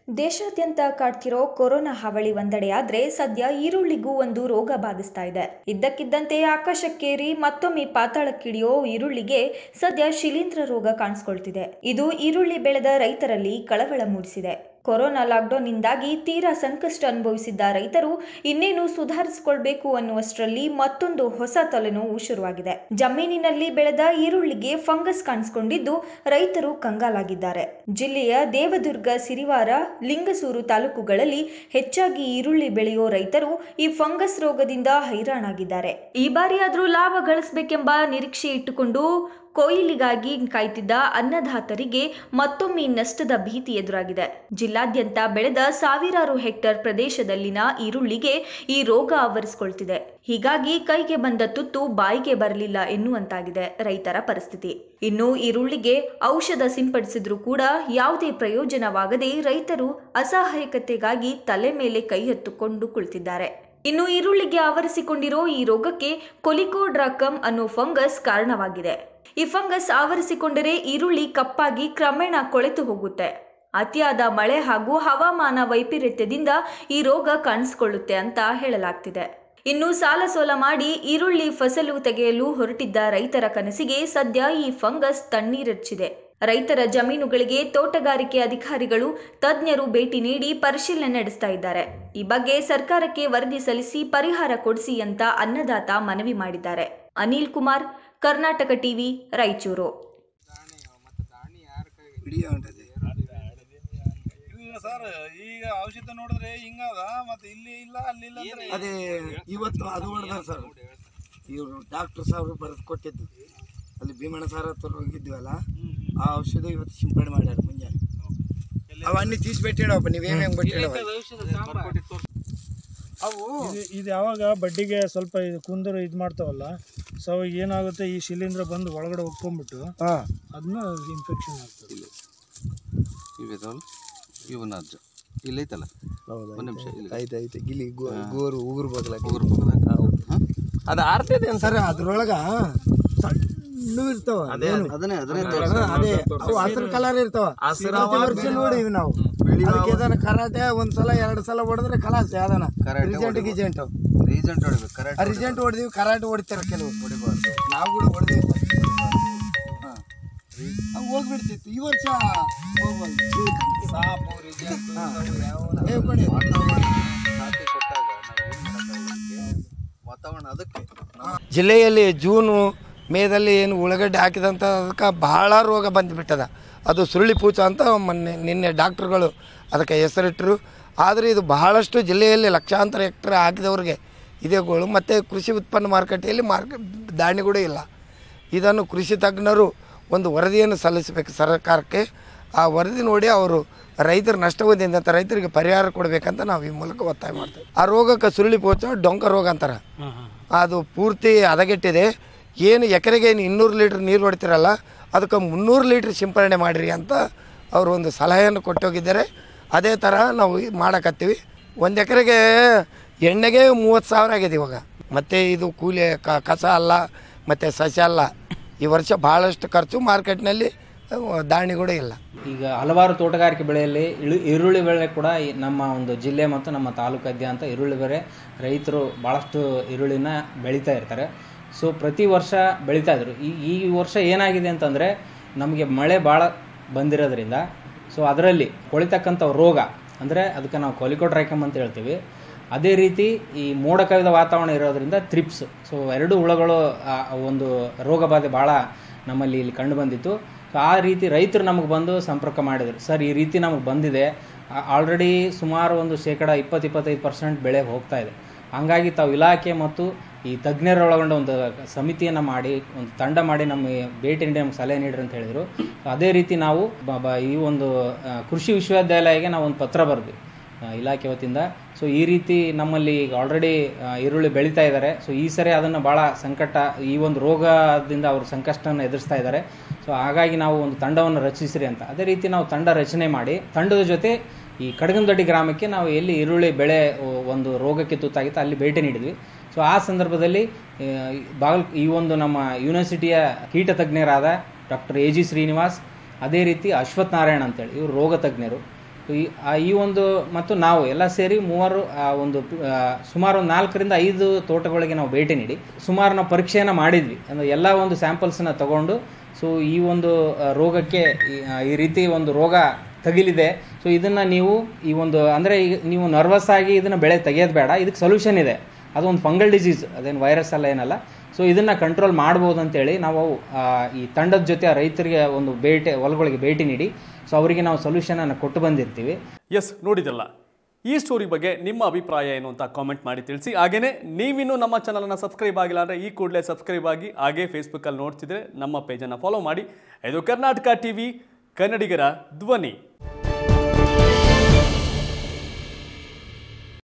ದೇಶಾದ್ಯಂತ ಕಾಡ್ತಿರೋ ಕೊರೋನಾ ಹಾವಳಿ ಒಂದೆಡೆಯಾದ್ರೆ ಸದ್ಯ ಈರುಳ್ಳಿಗೂ ಒಂದು ರೋಗ ಬಾಧಿಸ್ತಾ ಇದೆ ಇದ್ದಕ್ಕಿದ್ದಂತೆ ಆಕಾಶಕ್ಕೇರಿ ಮತ್ತೊಮ್ಮೆ ಪಾತಾಳಕ್ಕಿಳಿಯೋ ಈರುಳ್ಳಿಗೆ ಸದ್ಯ ಶಿಲೀಂಧ್ರ ರೋಗ ಕಾಣಿಸ್ಕೊಳ್ತಿದೆ ಇದು ಈರುಳ್ಳಿ ಬೆಳೆದ ರೈತರಲ್ಲಿ ಕಳವಳ ಮೂಡಿಸಿದೆ ಕೊರೋನಾ ಲಾಕ್ಡೌನ್ನಿಂದಾಗಿ ತೀರಾ ಸಂಕಷ್ಟ ಅನುಭವಿಸಿದ್ದ ರೈತರು ಇನ್ನೇನು ಸುಧಾರಿಸಿಕೊಳ್ಬೇಕು ಅನ್ನುವಷ್ಟರಲ್ಲಿ ಮತ್ತೊಂದು ಹೊಸ ತಲೆನೋವು ಶುರುವಾಗಿದೆ ಜಮೀನಿನಲ್ಲಿ ಬೆಳೆದ ಈರುಳ್ಳಿಗೆ ಫಂಗಸ್ ಕಾಣಿಸಿಕೊಂಡಿದ್ದು ರೈತರು ಕಂಗಾಲಾಗಿದ್ದಾರೆ ಜಿಲ್ಲೆಯ ದೇವದುರ್ಗ ಸಿರಿವಾರ ಲಿಂಗಸೂರು ತಾಲೂಕುಗಳಲ್ಲಿ ಹೆಚ್ಚಾಗಿ ಈರುಳ್ಳಿ ಬೆಳೆಯೋ ರೈತರು ಈ ಫಂಗಸ್ ರೋಗದಿಂದ ಹೈರಾಣಾಗಿದ್ದಾರೆ ಈ ಬಾರಿಯಾದ್ರೂ ಲಾಭ ಗಳಿಸಬೇಕೆಂಬ ನಿರೀಕ್ಷೆ ಇಟ್ಟುಕೊಂಡು ಕೊಯ್ಲಿಗಾಗಿ ಕಾಯ್ತಿದ್ದ ಅನ್ನದಾತರಿಗೆ ಮತ್ತೊಮ್ಮೆ ನಷ್ಟದ ಭೀತಿ ಎದುರಾಗಿದೆ ಜಿಲ್ಲಾದ್ಯಂತ ಬೆಳೆದ ಸಾವಿರಾರು ಹೆಕ್ಟರ್ ಪ್ರದೇಶದಲ್ಲಿನ ಈರುಳ್ಳಿಗೆ ಈ ರೋಗ ಆವರಿಸಿಕೊಳ್ತಿದೆ ಹೀಗಾಗಿ ಕೈಗೆ ಬಂದ ತುತ್ತು ಬಾಯಿಗೆ ಬರಲಿಲ್ಲ ಎನ್ನುವಂತಾಗಿದೆ ರೈತರ ಪರಿಸ್ಥಿತಿ ಇನ್ನು ಈರುಳ್ಳಿಗೆ ಔಷಧ ಸಿಂಪಡಿಸಿದ್ರೂ ಕೂಡ ಯಾವುದೇ ಪ್ರಯೋಜನವಾಗದೆ ರೈತರು ಅಸಹಾಯಕತೆಗಾಗಿ ತಲೆ ಮೇಲೆ ಕೈ ಎತ್ತುಕೊಂಡು ಕುಳಿತಿದ್ದಾರೆ ಇನ್ನು ಈರುಳ್ಳಿಗೆ ಆವರಿಸಿಕೊಂಡಿರೋ ಈ ರೋಗಕ್ಕೆ ಕೊಲಿಕೋಡ್ರಾಕಮ್ ಅನ್ನೋ ಫಂಗಸ್ ಕಾರಣವಾಗಿದೆ ಈ ಫಂಗಸ್ ಆವರಿಸಿಕೊಂಡರೆ ಈರುಳ್ಳಿ ಕಪ್ಪಾಗಿ ಕ್ರಮೇಣ ಕೊಳೆತು ಹೋಗುತ್ತೆ ಅತಿಯಾದ ಮಳೆ ಹಾಗೂ ಹವಾಮಾನ ವೈಪರೀತ್ಯದಿಂದ ಈ ರೋಗ ಕಾಣಿಸಿಕೊಳ್ಳುತ್ತೆ ಅಂತ ಹೇಳಲಾಗ್ತಿದೆ ಇನ್ನು ಸಾಲ ಸೋಲ ಮಾಡಿ ಈರುಳ್ಳಿ ಫಸಲು ತೆಗೆಯಲು ಹೊರಟಿದ್ದ ರೈತರ ಕನಸಿಗೆ ಸದ್ಯ ಈ ಫಂಗಸ್ ತಣ್ಣೀರೆಚ್ಚಿದೆ ರೈತರ ಜಮೀನುಗಳಿಗೆ ತೋಟಗಾರಿಕೆ ಅಧಿಕಾರಿಗಳು ತಜ್ಞರು ಭೇಟಿ ನೀಡಿ ಪರಿಶೀಲನೆ ನಡೆಸ್ತಾ ಇದ್ದಾರೆ ಈ ಬಗ್ಗೆ ಸರ್ಕಾರಕ್ಕೆ ವರದಿ ಸಲ್ಲಿಸಿ ಪರಿಹಾರ ಕೊಡಿಸಿ ಅಂತ ಅನ್ನದಾತ ಮನವಿ ಮಾಡಿದ್ದಾರೆ ಅನಿಲ್ ಕುಮಾರ್ ಕರ್ನಾಟಕ ಟಿವಿ ರಾಯಚೂರು ಇಲ್ಲ ಸರ್ ಈಗ ಔಷಧ ನೋಡಿದ್ರೆ ಹಿಂಗದ ಮತ್ತೆ ಇಲ್ಲಿ ಇಲ್ಲ ಅಲ್ಲಿ ಇಲ್ಲ ಅಂದ್ರೆ ಅದೇ ಇವತ್ತು ಅದು ಹೊಡೆದಾರ ಸರ್ ಇವರು ಡಾಕ್ಟರ್ ಸಾಹೇಬ್ರು ಬರೆದು ಕೊಟ್ಟಿದ್ದು ಅಲ್ಲಿ ಭೀಮಣ್ಣ ಸಾರ್ ಹತ್ರ ಹೋಗಿದ್ವಲ್ಲ ಆ ಔಷಧ ಇವತ್ತು ಸಿಂಪಡಣೆ ಮಾಡ್ಯಾರ ಮುಂಜಾನೆ ಅವ ಅನ್ನಿ ತೀಸ್ ಬಿಟ್ಟಿಡಪ್ಪ ನೀವೇನು ಹೆಂಗೆ ಬಿಟ್ಟಿಡವ ಅವು ಇದು ಇದು ಯಾವಾಗ ಬಡ್ಡಿಗೆ ಸ್ವಲ್ಪ ಇದು ಕುಂದರು ಇದು ಮಾಡ್ತಾವಲ್ಲ ಸೊ ಅವಾಗ ಏನಾಗುತ್ತೆ ಈ ಶಿಲೀಂಧ್ರ ಬಂದು ಒಳಗಡೆ ಹೊಕ್ಕೊಂಬಿಟ್ಟು ಹಾಂ ಅದನ್ನ ಇನ್ಫೆಕ್ಷನ್ ಆಗ್ತದೆ ಇವಿದಾವಲ್ಲ ಇವನ ಅಜ್ಜ ಇಲ್ಲೈತಲ್ಲ ಒಂದು ನಿಮಿಷ ಇಲ್ಲಿ ಆಯ್ತು ಆಯ್ತು ಗಿಲಿ ಗೋ- ಗೋರು ಉಗುರು ಬಗ್ಲ ಹೋಗ್ರ ಪಕ್ಕದಾಗ ಹಾಂ ಅದು ಆರ್ತೈತೆ ಸರ್ ಅದ್ರೊಳಗ ಸಣ್ಣ ಇರ್ತಾವ ಏನು? ಅದನ್ನೇ ಅದನ್ನೇ ಹಾ, ಅದೇ ಅವು ಹಸಿರು ಕಲರ್ ಇರ್ತಾವ ಪ್ರತಿ ವರ್ಷ ನೋಡಿವಿ ನಾವು ಅದಕ್ಕೆ ಏದಾನ ಕರಾಟೆ ಒಂದ್ಸಲ ಎರಡು ಸಲ ಹೊಡೆದ್ರೆ ಕಲಾಸ್ ಯಾವ್ದಾನ ಕರಾಟೆ ರಿಜೆಂಟ್ ಗಿಜೆಂಟ್ ರೀಸೆಂಟ್ ಹೊಡಿಬೇಕು ಕರೆಕ್ಟ್ ರಿಜೆಂಟ್ ಹೊಡೆದಿವಿ ಕರಾಟೆ ಹೊಡಿತಾರೆ ಕೆಲವು ಹೊಡಿಬಾರ್ದು ನಾವು ಕೂಡ ಹೊಡೆದಿವಿ ಹಾಂ ಹೋಗ್ಬಿಡ್ತಿತ್ತು ಈ ವರ್ಷ ಹೋಗ್ಬಾರ್ದು ಸಾಪು ರಿಜೆಕ್ಟ್ ಏ ಕೊಡಿ ಖಾತೆ ಕೊಟ್ಟಾಗ ನಾವು ಏನು ಮಾಡೋಕ್ಕಾಗಲ್ಲ ವಾತಾವರಣ ಅದಕ್ಕೆ ಜಿಲ್ಲೆಯಲ್ಲಿ ಜೂನು ಮೇದಲ್ಲಿ ಏನು ಉಳ್ಳಾಗಡ್ಡೆ ಹಾಕಿದಂಥ ಅದಕ್ಕೆ ಭಾಳ ರೋಗ ಬಂದುಬಿಟ್ಟದ ಅದು ಸುರುಳಿ ಪೂಚ ಅಂತ ಮೊನ್ನೆ ನಿನ್ನೆ ಡಾಕ್ಟ್ರುಗಳು ಅದಕ್ಕೆ ಹೆಸರಿಟ್ಟರು ಆದರೆ ಇದು ಬಹಳಷ್ಟು ಜಿಲ್ಲೆಯಲ್ಲಿ ಲಕ್ಷಾಂತರ ಹೆಕ್ಟರ್ ಹಾಕಿದವ್ರಿಗೆ ಇದೆಗಳು ಮತ್ತು ಕೃಷಿ ಉತ್ಪನ್ನ ಮಾರುಕಟ್ಟೆಯಲ್ಲಿ ಮಾರ್ಕ ದಾಣಿಗಳು ಇಲ್ಲ ಇದನ್ನು ಕೃಷಿ ತಜ್ಞರು ಒಂದು ವರದಿಯನ್ನು ಸಲ್ಲಿಸಬೇಕು ಸರ್ಕಾರಕ್ಕೆ ಆ ವರದಿ ನೋಡಿ ಅವರು ರೈತರು ನಷ್ಟ ಹೊಂದಿದಂಥ ರೈತರಿಗೆ ಪರಿಹಾರ ಕೊಡಬೇಕಂತ ನಾವು ಈ ಮೂಲಕ ಒತ್ತಾಯ ಮಾಡ್ತೇವೆ ಆ ರೋಗಕ್ಕೆ ಸುರುಳಿ ಪೋಚ ಡೊಂಕ ರೋಗ ಅಂತಾರೆ ಅದು ಪೂರ್ತಿ ಹದಗೆಟ್ಟಿದೆ ಏನು ಎಕರೆಗೆ ಏನು ಇನ್ನೂರು ಲೀಟ್ರ್ ನೀರು ಹೊಡಿತೀರಲ್ಲ ಅದಕ್ಕೆ ಮುನ್ನೂರು ಲೀಟ್ರ್ ಸಿಂಪರಣೆ ಮಾಡಿರಿ ಅಂತ ಅವರು ಒಂದು ಸಲಹೆಯನ್ನು ಕೊಟ್ಟೋಗಿದ್ದಾರೆ ಅದೇ ಥರ ನಾವು ಮಾಡಕತ್ತೀವಿ ಒಂದು ಎಕರೆಗೆ ಎಣ್ಣೆಗೆ ಮೂವತ್ತು ಸಾವಿರ ಆಗಿದೆ ಇವಾಗ ಮತ್ತು ಇದು ಕೂಲಿ ಕ- ಕಸ ಅಲ್ಲ ಮತ್ತು ಸಸ್ಯ ಅಲ್ಲ ಈ ವರ್ಷ ಭಾಳಷ್ಟು ಖರ್ಚು ಮಾರ್ಕೆಟ್ನಲ್ಲಿ ದಾಣಿ ಕೂಡ ಇಲ್ಲ ಈಗ ಹಲವಾರು ತೋಟಗಾರಿಕೆ ಬೆಳೆಯಲ್ಲಿ ಇಳು ಈರುಳ್ಳಿ ಬೆಳೆ ಕೂಡ ಈ ನಮ್ಮ ಒಂದು ಜಿಲ್ಲೆ ಮತ್ತು ನಮ್ಮ ತಾಲೂಕಾದ್ಯಂತ ಈರುಳ್ಳಿ ಬೆಳೆ ರೈತರು ಭಾಳಷ್ಟು ಈರುಳ್ಳಿನ ಬೆಳೀತಾ ಇರ್ತಾರೆ ಸೊ ಪ್ರತಿ ವರ್ಷ ಬೆಳೀತಾ ಇದ್ರು ಈ ಈ ವರ್ಷ ಏನಾಗಿದೆ ಅಂತಂದರೆ ನಮಗೆ ಮಳೆ ಭಾಳ ಬಂದಿರೋದ್ರಿಂದ ಸೊ ಅದರಲ್ಲಿ ಕೊಳಿತಕ್ಕಂಥ ರೋಗ ಅಂದರೆ ಅದಕ್ಕೆ ನಾವು ಕೊಲಿಕೋಟ್ರೈಕಮ್ ಅಂತ ಹೇಳ್ತೀವಿ ಅದೇ ರೀತಿ ಈ ಮೋಡ ಕವಿದ ವಾತಾವರಣ ಇರೋದ್ರಿಂದ ಥ್ರಿಪ್ಸ್ ಸೊ ಎರಡು ಹುಳಗಳು ಆ, ಒಂದು ರೋಗ ಬಾಧೆ ಭಾಳ ನಮ್ಮಲ್ಲಿ ಇಲ್ಲಿ ಕಂಡು ಬಂದಿತ್ತು ಸೊ ಆ ರೀತಿ ರೈತರು ನಮಗೆ ಬಂದು ಸಂಪರ್ಕ ಮಾಡಿದರು ಸರ್ ಈ ರೀತಿ ನಮಗೆ ಬಂದಿದೆ ಆಲ್ರೆಡಿ ಸುಮಾರು ಒಂದು ಶೇಕಡ ಇಪ್ಪತ್ತು ಇಪ್ಪತ್ತೈದು ಪರ್ಸೆಂಟ್ ಬೆಳೆ ಹೋಗ್ತಾ ಇದೆ ಹಂಗಾಗಿ ತಾವು ಇಲಾಖೆ ಮತ್ತು ಈ ತಜ್ಞರೊಳಗೊಂಡ ಒಂದು ಸಮಿತಿಯನ್ನು ಮಾಡಿ ಒಂದು ತಂಡ ಮಾಡಿ ನಮಗೆ ಭೇಟಿ ನೀಡಿ ನಮ್ಗೆ ಸಲಹೆ ನೀಡ್ರಿ ಅಂತ ಹೇಳಿದರು ಅದೇ ರೀತಿ ನಾವು ಬ- ಬ- ಈ ಒಂದು ಆ, ಕೃಷಿ ವಿಶ್ವವಿದ್ಯಾಲಯಕ್ಕೆ ನಾವು ಒಂದು ಪತ್ರ ಬರೆದ್ವಿ ಆ, ಇಲಾಖೆ ವತಿಯಿಂದ ಸೊ ಈ ರೀತಿ ನಮ್ಮಲ್ಲಿ ಈಗ ಆಲ್ರೆಡಿ ಈರುಳ್ಳಿ ಬೆಳೀತಾ ಇದ್ದಾರೆ ಸೊ ಈ ಸರಿ ಅದನ್ನು ಭಾಳ ಸಂಕಟ ಈ ಒಂದು ರೋಗದಿಂದ ಅವರು ಸಂಕಷ್ಟವನ್ನು ಎದುರಿಸ್ತಾ ಇದ್ದಾರೆ ಸೊ ಹಾಗಾಗಿ ನಾವು ಒಂದು ತಂಡವನ್ನು ರಚಿಸಿರಿ ಅಂತ ಅದೇ ರೀತಿ ನಾವು ತಂಡ ರಚನೆ ಮಾಡಿ ತಂಡದ ಜೊತೆ ಈ ಕಡಗಂದೊಡ್ಡಿ ಗ್ರಾಮಕ್ಕೆ ನಾವು ಎಲ್ಲಿ ಈರುಳ್ಳಿ ಬೆಳೆ ಒ- ಒಂದು ರೋಗಕ್ಕೆ ತುತ್ತಾಗಿತ್ತು ಅಲ್ಲಿ ಭೇಟಿ ನೀಡಿದ್ವಿ ಸೊ ಆ ಸಂದರ್ಭದಲ್ಲಿ ಆ, ಬಾಗಲ್ ಈ ಒಂದು ನಮ್ಮ ಯೂನಿವರ್ಸಿಟಿಯ ಕೀಟ ತಜ್ಞರಾದ ಡಾಕ್ಟರ್ ಎ ಜಿ ಶ್ರೀನಿವಾಸ್ ಅದೇ ರೀತಿ ಅಶ್ವಥ್ ನಾರಾಯಣ್ ಅಂತೇಳಿ ಇವರು ರೋಗ ತಜ್ಞರು ಸೊ ಈ ಆ ಈ ಒಂದು ಮತ್ತು ನಾವು ಎಲ್ಲ ಸೇರಿ ಮೂವರು ಆ ಒಂದು ಆ, ಸುಮಾರು ಒಂದು ನಾಲ್ಕರಿಂದ ಐದು ತೋಟಗಳಿಗೆ ನಾವು ಭೇಟಿ ನೀಡಿ ಸುಮಾರು ನಾವು ಪರೀಕ್ಷೆಯನ್ನು ಮಾಡಿದ್ವಿ ಅಂದರೆ ಎಲ್ಲ ಒಂದು ಸ್ಯಾಂಪಲ್ಸನ್ನ ತಗೊಂಡು ಸೊ ಈ ಒಂದು ಆ, ರೋಗಕ್ಕೆ ಈ- ಆ, ಈ ರೀತಿ ಒಂದು ರೋಗ ತಗಿಲಿದೆ ಸೊ ಇದನ್ನು ನೀವು ಈ ಒಂದು ಅಂದರೆ ಈಗ ನೀವು ನರ್ವಸ್ ಆಗಿ ಇದನ್ನು ಬೆಳೆ ತೆಗೆಯೋದು ಬೇಡ ಇದಕ್ಕೆ ಸೊಲ್ಯೂಷನ್ ಇದೆ ಅದೊಂದು ಫಂಗಲ್ ಡಿಸೀಸ್ ಅದೇನು ವೈರಸ್ ಅಲ್ಲ ಏನಲ್ಲ ಸೊ ಇದನ್ನು ಕಂಟ್ರೋಲ್ ಮಾಡ್ಬೋದು ಅಂತೇಳಿ ನಾವು ಆ, ಈ ತಂಡದ ಜೊತೆ ಆ ರೈತರಿಗೆ ಒಂದು ಭೇಟಿ ಹೊಲಗಳಿಗೆ ಭೇಟಿ ನೀಡಿ ಸೊ ಅವರಿಗೆ ನಾವು ಸೊಲ್ಯೂಷನನ್ನು ಕೊಟ್ಟು ಬಂದಿರ್ತೀವಿ ಎಸ್ ನೋಡಿದ್ರಲ್ಲ ಈ ಸ್ಟೋರಿ ಬಗ್ಗೆ ನಿಮ್ಮ ಅಭಿಪ್ರಾಯ ಏನು ಅಂತ ಕಾಮೆಂಟ್ ಮಾಡಿ ತಿಳಿಸಿ ಹಾಗೇನೇ ನೀವಿನ್ನೂ ನಮ್ಮ ಚಾನಲನ್ನು ಸಬ್ಸ್ಕ್ರೈಬ್ ಆಗಿಲ್ಲ ಅಂದರೆ ಈ ಕೂಡಲೇ ಸಬ್ಸ್ಕ್ರೈಬ್ ಆಗಿ ಹಾಗೇ ಫೇಸ್ಬುಕ್ಕಲ್ಲಿ ನೋಡ್ತಿದ್ರೆ ನಮ್ಮ ಪೇಜನ್ನು ಫಾಲೋ ಮಾಡಿ ಇದು ಕರ್ನಾಟಕ ಟಿ ವಿ ಕನ್ನಡಿಗರ ಧ್ವನಿ